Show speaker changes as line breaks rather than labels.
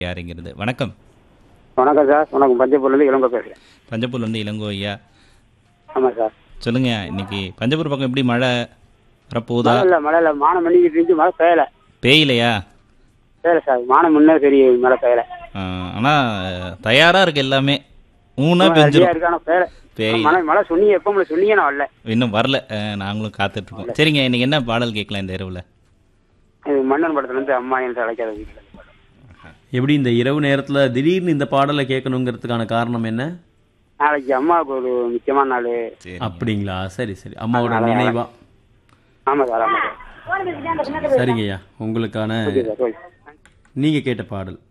யாருங்கிறது வணக்கம்
வணக்கம் சார் வணக்கம் பஞ்சப்பூர்லேருந்து இளங்கோ பேசுகிறேன்
பஞ்சப்பூர்லேருந்து இளங்கோ ஐயா
ஆமாம் சார்
சொல்லுங்க இன்னைக்கு பஞ்சப்பூர் பக்கம் எப்படி மழை வரப்போகுதா
மழை இல்லை மழை இல்லை மானம் பண்ணிக்கிட்டு இருந்துச்சு மழை பெய்யலை
பெய்யலையா
பெய்யலை சார் மானம் முன்னே சரி மழை பெய்யலை
ஆனால் தயாராக இருக்கு எல்லாமே ஊனா
ரெடியாக
பெஞ்சிரும்
இருக்கு ஆனால் பெய்யலை
பெய்யல.
மழை மழை சொன்னீங்க எப்போ சொன்னீங்க நான் வரல
இன்னும் வரல அஹ், நாங்களும் காத்துட்ருக்கோம் சரிங்க இன்னைக்கு என்ன பாடல் கேட்கலாம் இந்த இரவில்
இது மன்னன் படத்துலேருந்து அம்மா என்று அழைக்காத வீட்டில்
எப்படி இந்த இரவு நேரத்தில் திடீர்னு இந்த பாடலை கேட்கணுங்கிறதுக்கான காரணம் என்ன
நாளைக்கு அம்மாவுக்கு ஒரு முக்கியமான நாள்
சரி
அப்படிங்களா சரி சரி அம்மாவோட நினைவா
ஆமாம் சார் ஆமாம் சார்
சரிங்கய்யா உங்களுக்கான
ஓகே சார் ஓகே
நீங்கள் கேட்ட பாடல்